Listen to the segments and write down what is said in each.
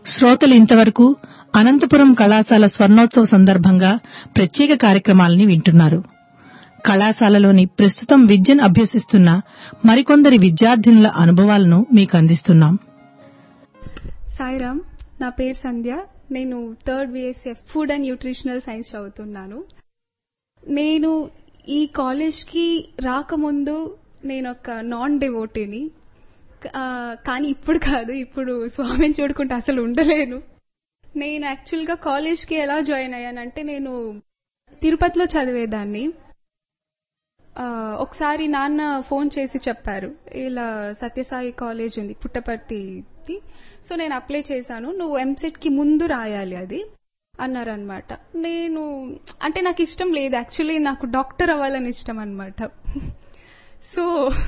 శ్రోతలు ఇంతవరకు అనంతపురం కళాశాల స్వర్ణోత్సవ సందర్భంగా ప్రత్యేక కార్యక్రమాలని వింటున్నారు కళాశాలలోని ప్రస్తుతం విద్యను అభ్యసిస్తున్న మరికొందరి విద్యార్థినుల అనుభవాలను మీకు అందిస్తున్నాం సాయిరామ్ నా పేరు సంధ్య నేను third BSF food and nutritional science చదువుతున్నాను నేను ఈ కాలేజ్కి రాకముందు నేను ఒక నాన్ డివోటీని కానీ ఇప్పుడు కాదు ఇప్పుడు స్వామిని చూడుకుంటే అసలు ఉండలేను నేను యాక్చువల్గా కాలేజ్కి ఎలా జాయిన్ అయ్యానంటే నేను తిరుపతిలో చదివేదాన్ని ఒకసారి నాన్న ఫోన్ చేసి చెప్పారు ఇలా సత్యసాయి కాలేజ్ ఉంది పుట్టపర్తిది సో నేను అప్లై చేశాను నువ్వు ఎంసెట్ కి ముందు రాయాలి అది అన్నారనమాట నేను అంటే నాకు ఇష్టం లేదు యాక్చువల్లీ నాకు డాక్టర్ అవ్వాలని ఇష్టం అనమాట సో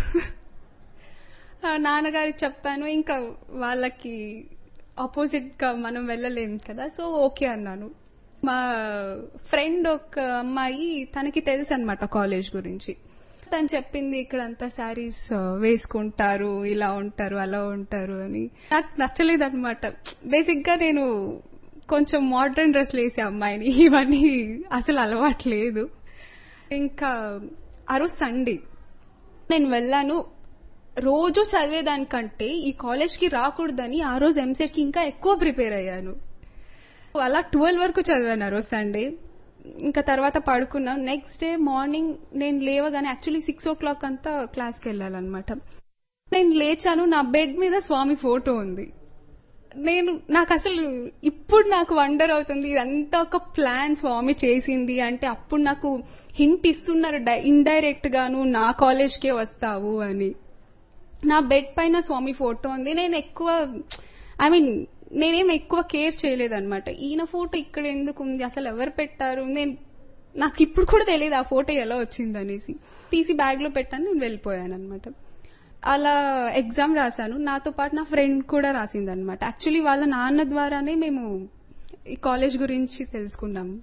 నాన్నగారికి చెప్పాను ఇంకా వాళ్ళకి ఆపోజిట్ గా మనం వెళ్ళలేం కదా సో ఓకే అన్నాను మా ఫ్రెండ్ ఒక అమ్మాయి తనకి తెలుసు అనమాట కాలేజ్ గురించి తను చెప్పింది ఇక్కడంతా శారీస్ వేసుకుంటారు ఇలా ఉంటారు అలా ఉంటారు అని నాకు నచ్చలేదు అనమాట బేసిక్ గా నేను కొంచెం మోడర్న్ డ్రెస్లు వేసే అమ్మాయిని ఇవన్నీ అసలు అలవాట్లేదు ఇంకా ఆ రోజు సండే నేను వెళ్ళాను రోజు చదివేదానికంటే ఈ కాలేజ్కి రాకూడదని ఆ రోజు ఎంసెట్కి ఇంకా ఎక్కువ ప్రిపేర్ అయ్యాను అలా ట్వెల్వ్ వరకు చదివాను ఆ రోజు సండే ఇంకా తర్వాత పడుకున్నాం నెక్స్ట్ డే మార్నింగ్ నేను లేవగానే యాక్చువల్లీ సిక్స్ ఓ క్లాక్ అంతా క్లాస్కి వెళ్ళాలన్నమాట నేను లేచాను నా బెడ్ మీద స్వామి ఫోటో ఉంది నేను నాకు అసలు ఇప్పుడు నాకు వండర్ అవుతుంది ఇదంతా ఒక ప్లాన్ స్వామి చేసింది అంటే అప్పుడు నాకు హింట్ ఇస్తున్నారు ఇండైరెక్ట్ గాను నా కాలేజ్కే వస్తావు అని నా బెడ్ పైన స్వామి ఫోటో ఉంది నేను ఎక్కువ ఐ మీన్ నేనేం ఎక్కువ కేర్ చేయలేదన్నమాట ఈయన ఫోటో ఇక్కడ ఎందుకు ఉంది అసలు ఎవరు పెట్టారు నేను నాకు ఇప్పుడు కూడా తెలియదు ఆ ఫోటో ఎలా వచ్చింది అనేసి తీసి బ్యాగ్ లో పెట్టాను నేను వెళ్ళిపోయాను అనమాట అలా ఎగ్జామ్ రాశాను నాతో పాటు నా ఫ్రెండ్ కూడా రాసింది అనమాట యాక్చువల్లీ వాళ్ళ నాన్న ద్వారానే మేము ఈ కాలేజ్ గురించి తెలుసుకున్నాము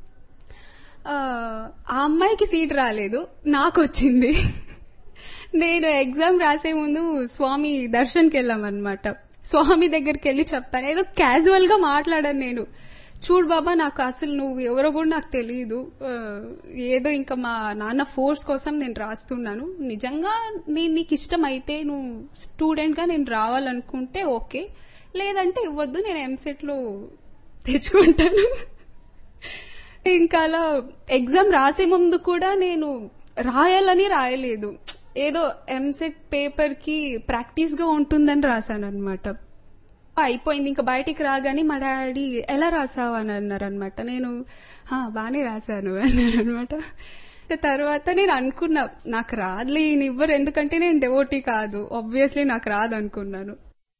ఆ అమ్మాయికి సీట్ రాలేదు నాకు వచ్చింది నేను ఎగ్జామ్ రాసే ముందు స్వామి దర్శన్కి వెళ్ళామన్నమాట స్వామి దగ్గరికి వెళ్ళి చెప్పాను ఏదో క్యాజువల్ గా మాట్లాడాను నేను చూడు బాబా నాకు అసలు నువ్వు ఎవరో కూడా నాకు తెలియదు ఏదో ఇంకా మా నాన్న ఫోర్స్ కోసం నేను రాస్తున్నాను నిజంగా నేను నీకు ఇష్టం అయితే నువ్వు స్టూడెంట్ గా నేను రావాలనుకుంటే ఓకే లేదంటే ఇవ్వద్దు నేను ఎంసెట్ లో తెచ్చుకుంటాను ఇంకా అలా ఎగ్జామ్ రాసే ముందు కూడా నేను రాయాలని రాయలేదు ఏదో ఎంసెట్ పేపర్ కి ప్రాక్టీస్ గా ఉంటుందని రాశాను అనమాట అయిపోయింది ఇంకా బయటికి రాగానే మా డాడీ ఎలా రాసావు అని అన్నారు అనమాట నేను బానే రాశాను అన్నాను అనమాట తర్వాత నేను అనుకున్నా నాకు రాదులే ఈయన ఇవ్వరు ఎందుకంటే నేను డెవోటీ కాదు ఆబ్వియస్లీ నాకు రాదు అనుకున్నాను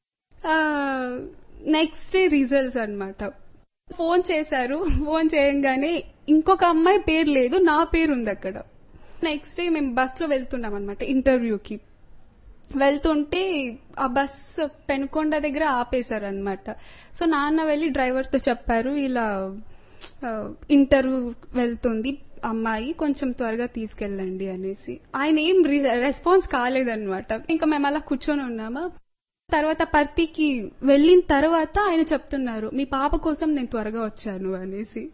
నెక్స్ట్ డే రిజల్ట్స్ అనమాట ఫోన్ చేశారు ఫోన్ చేయంగానే ఇంకొక అమ్మాయి పేరు లేదు నా పేరు ఉంది అక్కడ నెక్స్ట్ డే మేము బస్ లో వెళ్తున్నాం అనమాట ఇంటర్వ్యూకి వెళ్తుంటే ఆ బస్ పెనుకొండ దగ్గర ఆపేశారు అనమాట సో నాన్న వెళ్ళి డ్రైవర్ తో చెప్పారు ఇలా ఇంటర్వ్యూ వెళ్తుంది అమ్మాయి కొంచెం త్వరగా తీసుకెళ్ళండి అనేసి ఆయన ఏం రెస్పాన్స్ కాలేదన్నమాట ఇంకా మేము అలా కూర్చొని ఉన్నామా తర్వాత పర్తికి వెళ్ళిన తర్వాత ఆయన చెప్తున్నారు మీ పాప కోసం నేను త్వరగా వచ్చాను అనేసి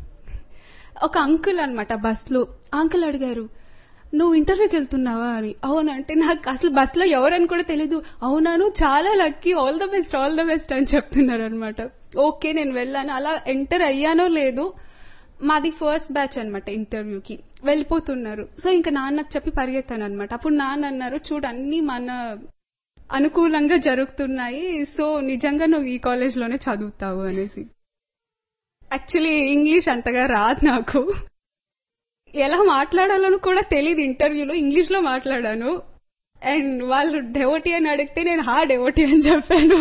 ఒక అంకుల్ అనమాట బస్ లో అంకుల్ అడిగారు నువ్వు ఇంటర్వ్యూకి వెళ్తున్నావా అని అవునంటే నాకు అసలు బస్ లో ఎవరని కూడా తెలీదు అవునాను చాలా lucky all the best all the best అని చెప్తున్నారు అనమాట ఓకే నేను వెళ్ళాను అలా ఎంటర్ అయ్యానో లేదు మాది ఫస్ట్ బ్యాచ్ అనమాట ఇంటర్వ్యూకి వెళ్ళిపోతున్నారు సో ఇంకా నాన్నకు చెప్పి పరిగెత్తాను అనమాట అప్పుడు నాన్న అన్నారు చూడు అన్ని మన అనుకూలంగా జరుగుతున్నాయి సో నిజంగా నువ్వు ఈ కాలేజ్ లోనే చదువుతావు అనేసి యాక్చువల్లీ ఇంగ్లీష్ అంతగా రాదు నాకు ఎలా మాట్లాడాలని కూడా తెలియదు ఇంటర్వ్యూలో ఇంగ్లీష్ లో మాట్లాడాను అండ్ వాళ్ళు డెవోటీ అని అడిగితే నేను హా డెవోటీ అని చెప్పాను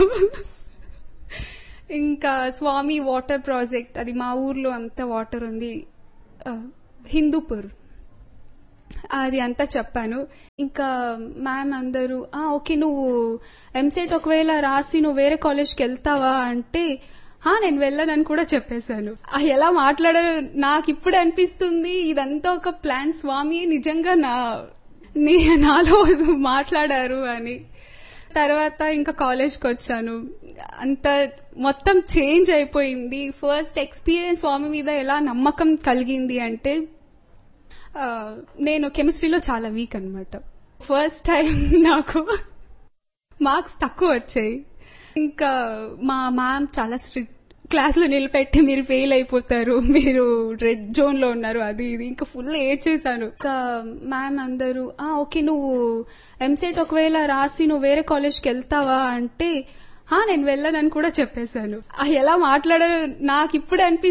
ఇంకా స్వామి వాటర్ ప్రాజెక్ట్ అది మా ఊర్లో అంతా వాటర్ ఉంది హిందూపూర్ అది అంతా చెప్పాను ఇంకా మ్యామ్ అందరూ ఆ ఓకే నువ్వు ఎంసెట్ ఒకవేళ రాసి నువ్వు వేరే కాలేజ్కి వెళ్తావా అంటే హా నేను వెళ్ళనని కూడా చెప్పేశాను ఎలా మాట్లాడారు నాకు ఇప్పుడు అనిపిస్తుంది ఇదంతా ఒక ప్లాన్ స్వామి నిజంగా నా నాలో మాట్లాడారు అని తర్వాత ఇంకా కాలేజ్కి వచ్చాను అంత మొత్తం చేంజ్ అయిపోయింది ఫస్ట్ ఎక్స్పీరియన్స్ స్వామి మీద ఎలా నమ్మకం కలిగింది అంటే ఆ, నేను కెమిస్ట్రీలో చాలా వీక్ అన్నమాట ఫస్ట్ టైం నాకు మార్క్స్ తక్కువ వచ్చాయి ఇంకా మా మ్యామ్ చాలా స్ట్రిక్ట్ క్లాస్ లో నిలబెట్టి మీరు ఫెయిల్ అయిపోతారు మీరు రెడ్ జోన్ లో ఉన్నారు అది ఇది ఇంకా ఫుల్ ఏడ్ చేశాను ఇంకా మ్యామ్ అందరూ ఆ ఓకే నువ్వు ఎంసెట్ ఒకవేళ రాసి నువ్వు వేరే కాలేజ్కి వెళ్తావా అంటే "ఆ, నేను వెళ్ళనని కూడా చెప్పేశాను ఆ, ఎలా మాట్లాడారు నాకు ఇప్పుడు అనిపి